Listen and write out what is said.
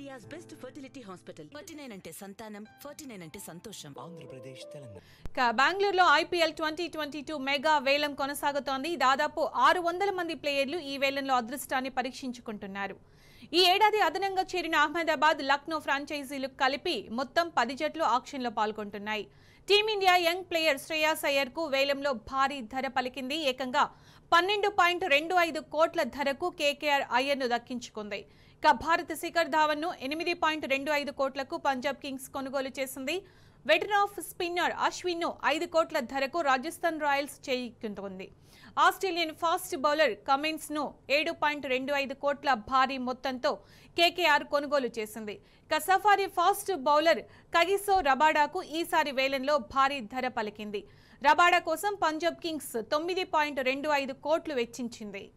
India's best fertility hospital forty nine అంటే సంతానం forty nine అంటే సంతోషం ఆంధ్రప్రదేశ్ తెలంగాణ ఇక బెంగళూరులో IPL twenty twenty two mega వేలం కొనసాగుతోంది దాదాపు ఆరు వందల మంది ప్లేయర్లు ఈ వేలంలో అదృష్టాన్ని పరీక్షించుకుంటున్నారు ఈ ఏడాది అదనంగా చేరిన అహ్మదాబాద్ లక్నో ఫ్రాంచైజీలు కలిపి మొత్తం పది జట్లు ఆక్షన్లో పాల్గొంటున్నాయి team India young player Shreyas Iyer కు వేలంలో భారీ ధర పలికింది ఏకంగా పన్నెండు పాయింట్ రెండు ఐదు కోట్ల ధరకు కేకేఆర్ అయ్యర్ను దక్కించుకుంది ఇక భారత్ శిఖర్ ధావన్ ను ఎనిమిది పాయింట్ రెండు ఐదు కోట్లకు పంజాబ్ కింగ్స్ కొనుగోలు చేసింది వెటరన్ ఆఫ్ స్పిన్నర్ అశ్విన్ ను ఐదు కోట్ల ధరకు రాజస్థాన్ రాయల్స్ చేయికుంటోంది ఆస్ట్రేలియన్ ఫాస్ట్ బౌలర్ కమిన్స్ ను ఏడు పాయింట్ రెండు ఐదు కోట్ల భారీ మొత్తంతో కేకేఆర్ కొనుగోలు చేసింది ఇక సఫారీ ఫాస్ట్ బౌలర్ కగిసో రబాడాకు ఈసారి వేలంలో భారీ ధర పలికింది రబాడా కోసం పంజాబ్ కింగ్స్ తొమ్మిది పాయింట్ రెండు ఐదు కోట్లు వెచ్చించింది